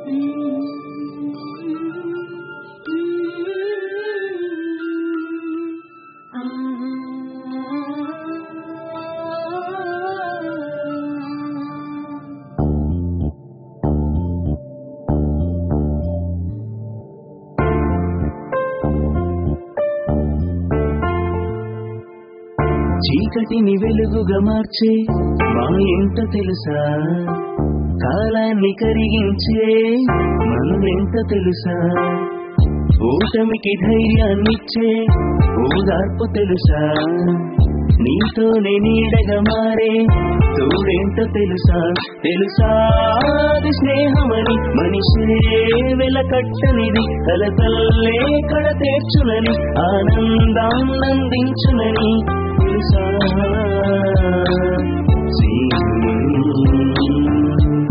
చీకటిని వెలుగుగా మార్చే మా ఎంత తెలుసా కాలాన్ని కరిగించే మనమెంత తెలుసా ఓటమికి ధైర్యాన్నిచ్చే ఓదార్పు తెలుసా నీతోనే నీడగా మారే తోడేంట తెలుసా తెలుసా అది స్నేహమని మనిషే వెలకట్టనిది కలతల్లే కడ తీర్చునని ఆనందాన్నందించునని తెలుసా స్నేహమని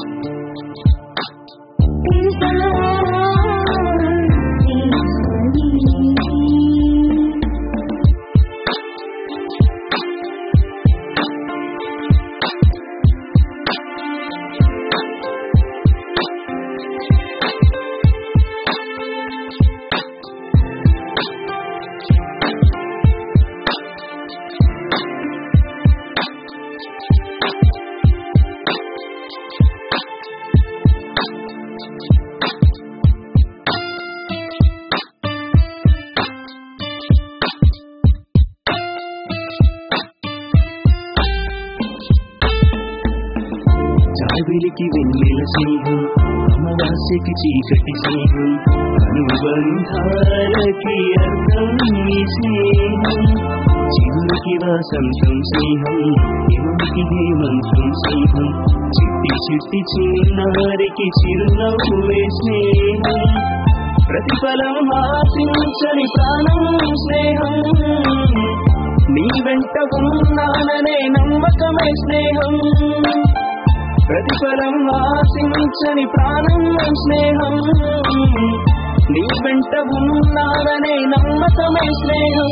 జాబిలికి వెన్నెల స్నేహం అమావాస్యకి చీకటి స్నేహం అనుబంధాలకి అర్థం ఈ స్నేహం చిగురికి వాసంతం స్నేహం యువకి హేమంతం స్నేహం చిట్టి చిట్టి చిన్నారికి చిరునవ్వే స్నేహం ప్రతిఫలం ఆశించని ప్రాణం స్నేహం నీ వెంట ఉన్నాననే నమ్మకమే స్నేహం ప్రతిఫలం ఆశించని ప్రాణం స్నేహం నీ వెంట ఉన్నాననే నమ్మకమే స్నేహం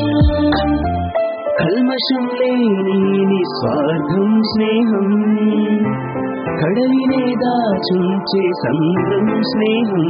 కల్మషం లేని నిస్వార్థం స్నేహం కడలినే దాచుంచే సంద్రం స్నేహం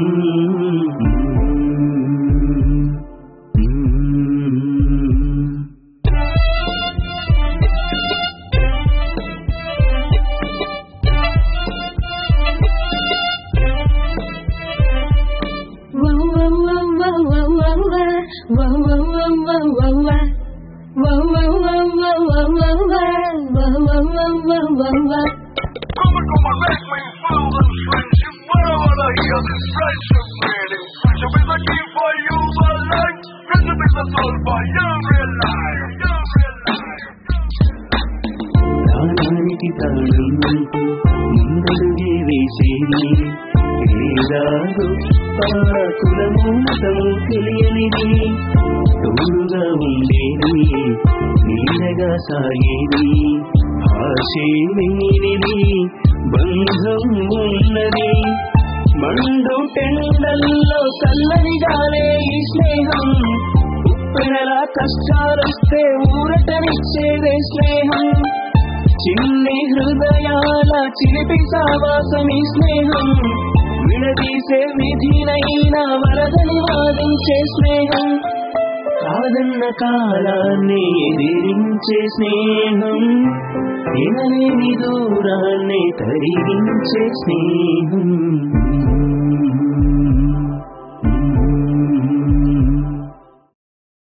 Coming on my legs, man, foul and friendship. What I wanna hear is friendship, really. Friendship is the key for you, my life. Friendship is the soul for your real life. Your real life. ప్రాణానికి ప్రాణం అంటూ ముందడుగే వేసేది లేదా గొప్ప కులము మతము తెలియనిది తోడుగా ఉండేది నీడగా సాగేది ఆశే లేనిది బంధం ఉన్నది మండు టెండల్లో చల్లని గాలే ఈ స్నేహం ఉప్పెనలా కష్టాలొస్తే ఊరటనిచ్చేదే స్నేహం చిన్ని హృదయాల చిలిపి సావాసమి స్నేహం విడదీసే విధినైన వరదని వాదించే స్నేహం కాదన్న కాలాన్ని ఎదిరించే స్నేహం ఎనలేని దూరాన్ని తరిగించే స్నేహం